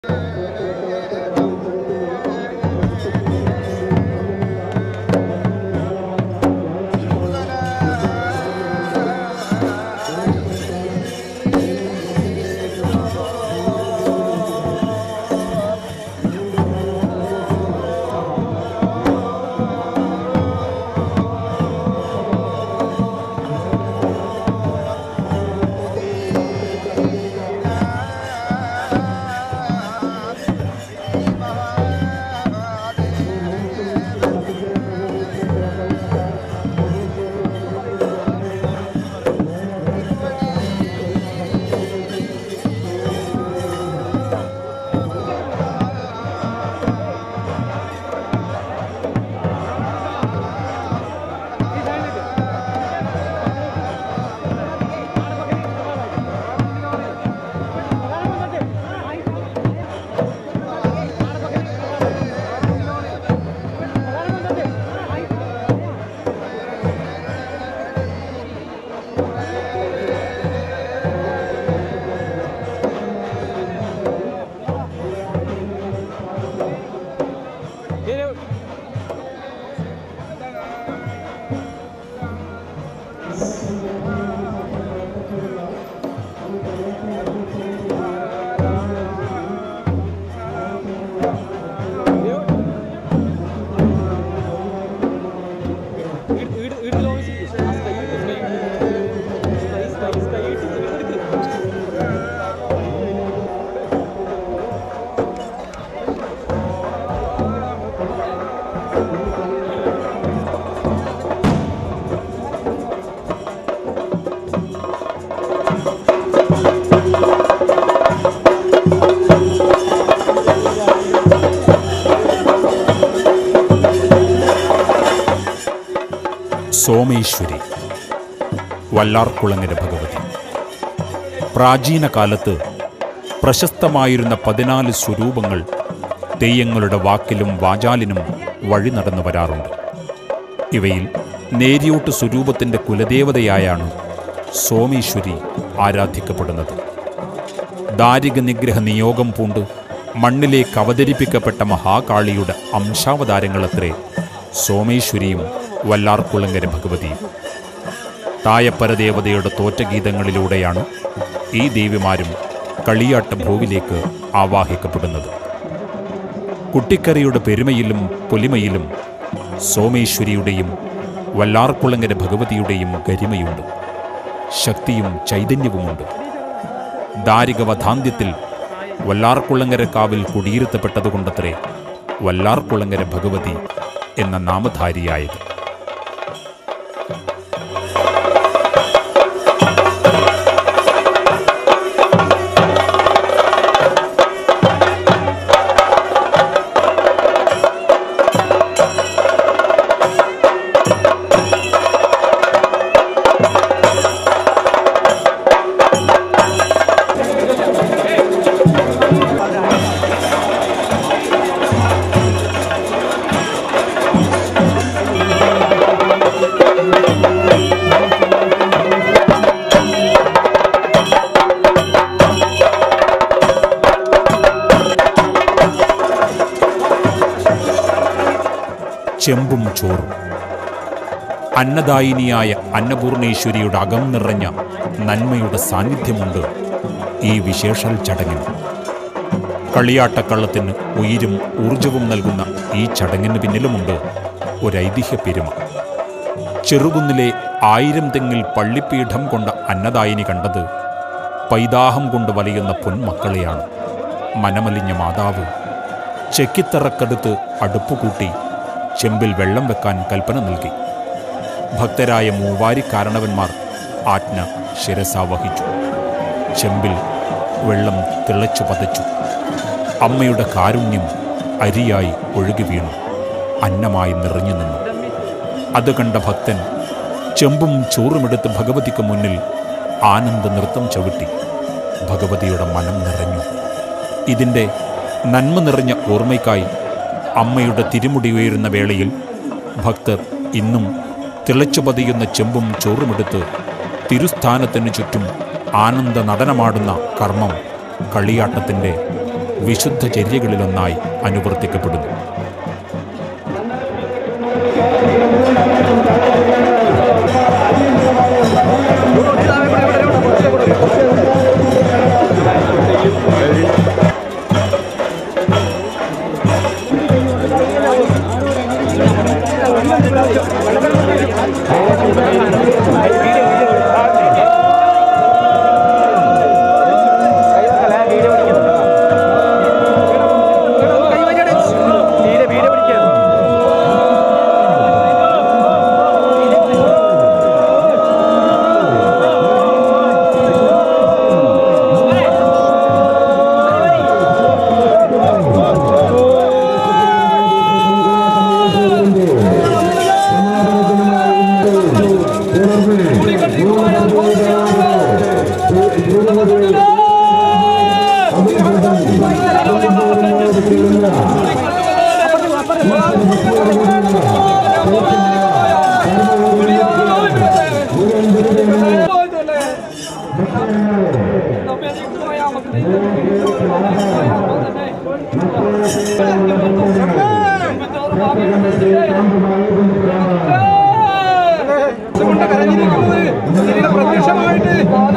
സോമേശ്വരി വല്ലാർക്കുളങ്ങര ഭഗവതി പ്രാചീന കാലത്ത് പ്രശസ്തമായിരുന്ന പതിനാല് സ്വരൂപങ്ങൾ തെയ്യങ്ങളുടെ വാക്കിലും വാചാലിനും വഴി നടന്നു വരാറുണ്ട് ഇവയിൽ നേരിയോട്ട് സ്വരൂപത്തിൻ്റെ കുലദേവതയായാണ് സോമേശ്വരി ആരാധിക്കപ്പെടുന്നത് ദാരിക നിഗ്രഹ നിയോഗം പൂണ്ട് മണ്ണിലേക്ക് അവതരിപ്പിക്കപ്പെട്ട മഹാകാളിയുടെ അംശാവതാരങ്ങളത്രേ സോമേശ്വരിയും വല്ലാർക്കുളങ്കര ഭഗവതിയും തായപ്പരദേവതയുടെ തോറ്റഗീതങ്ങളിലൂടെയാണ് ഈ ദേവിമാരും കളിയാട്ട ഭൂവിലേക്ക് ആവാഹിക്കപ്പെടുന്നത് കുട്ടിക്കരയുടെ പെരുമയിലും പൊലിമയിലും സോമേശ്വരിയുടെയും വല്ലാർക്കുളങ്ങര ഭഗവതിയുടെയും ഗരിമയുണ്ട് ശക്തിയും ചൈതന്യവുമുണ്ട് ദാരികവധാന്ത്യത്തിൽ വല്ലാർക്കുളങ്ങര കാവിൽ കുടിയിരുത്തപ്പെട്ടതുകൊണ്ടത്രേ വല്ലാർക്കുളങ്ങര ഭഗവതി എന്ന നാമധാരിയായത് ചെമ്പും ചോറും അന്നദായിനിയായ അന്നപൂർണേശ്വരിയുടെ അകം നിറഞ്ഞ നന്മയുടെ സാന്നിധ്യമുണ്ട് ഈ വിശേഷൽ ചടങ്ങിന് കളിയാട്ടക്കള്ളത്തിന് ഉയിരും ഊർജവും നൽകുന്ന ഈ ചടങ്ങിന് പിന്നിലുമുണ്ട് ഒരൈതിഹ്യ പെരുമ ചെറുകുന്നിലെ ആയിരം തെങ്ങിൽ പള്ളിപ്പീഠം കൊണ്ട അന്നദായിനി കണ്ടത് പൈതാഹം കൊണ്ട് വലയുന്ന പൊന്മക്കളെയാണ് മനമലിഞ്ഞ മാതാവ് ചെക്കിത്തറക്കടുത്ത് അടുപ്പുകൂട്ടി ചെമ്പിൽ വെള്ളം വെക്കാൻ കൽപ്പന നൽകി ഭക്തരായ മൂവാരി കാരണവന്മാർ ആജ്ഞ ശിരസ വഹിച്ചു ചെമ്പിൽ വെള്ളം തിളച്ചു പതച്ചു അമ്മയുടെ കാരുണ്യം അരിയായി ഒഴുകി വീണു അന്നമായി നിറഞ്ഞു നിന്നു അത് കണ്ട ഭക്തൻ ചെമ്പും ചോറുമെടുത്ത് ഭഗവതിക്ക് മുന്നിൽ ആനന്ദ നൃത്തം ചവിട്ടി ഭഗവതിയുടെ മനം നിറഞ്ഞു ഇതിൻ്റെ നന്മ നിറഞ്ഞ ഓർമ്മയ്ക്കായി അമ്മയുടെ തിരുമുടി ഉയരുന്ന വേളയിൽ ഭക്തർ ഇന്നും തിളച്ചു പതിയുന്ന ചെമ്പും ചോറുമെടുത്ത് തിരുസ്ഥാനത്തിന് ചുറ്റും ആനന്ദ നടനമാടുന്ന കർമ്മം കളിയാട്ടത്തിൻ്റെ വിശുദ്ധ ചര്യകളിലൊന്നായി അനുവർത്തിക്കപ്പെടുന്നു പ്രത്യക്ഷമായിട്ട്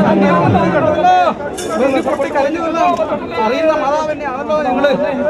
പൊട്ടി കരഞ്ഞു അറിയുന്ന മാതാവിന്റെ ആണല്ലോ ഞങ്ങള്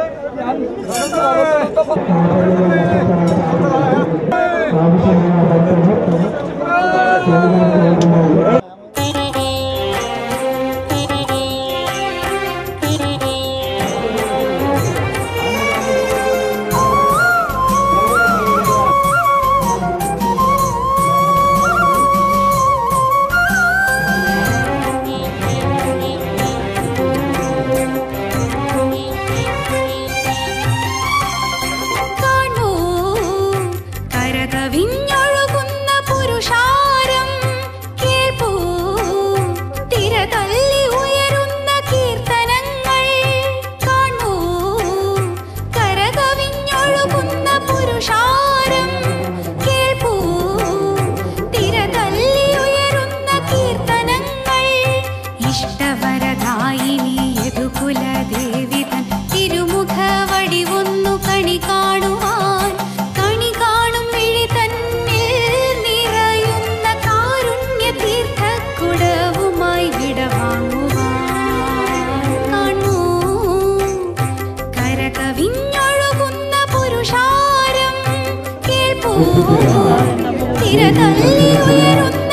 കാണൂ കരകവിഞ്ഞൊഴുകുന്ന പുരുഷാരം കേൾപ്പൂ തിരതല്ലി ഉയരുന്ന കീർത്തനങ്ങൾ കാണൂ കരകവിഞ്ഞൊഴുകുന്ന പുരുഷാരം കേൾപ്പൂ തിരതല്ലി ഉയരുന്ന കീർത്തനങ്ങൾ ഇഷ്ടവരദായിനി യദുകുലദേവി തൻ തിരുമുഖ വടിവൊന്നു കണി കാണുവാൻ കണി കാണും വിഴി തന്നിൽ നിറയുന്ന കാരുണ്യ തീർത്ഥക്കുടവുമായി വിടവാങ്ങുവാൻ കാണൂ കരകവിഞ്ഞൊഴുകുന്ന പുരുഷാരം കേൾപ്പൂ തിരതല്ലി ഉയരുന്ന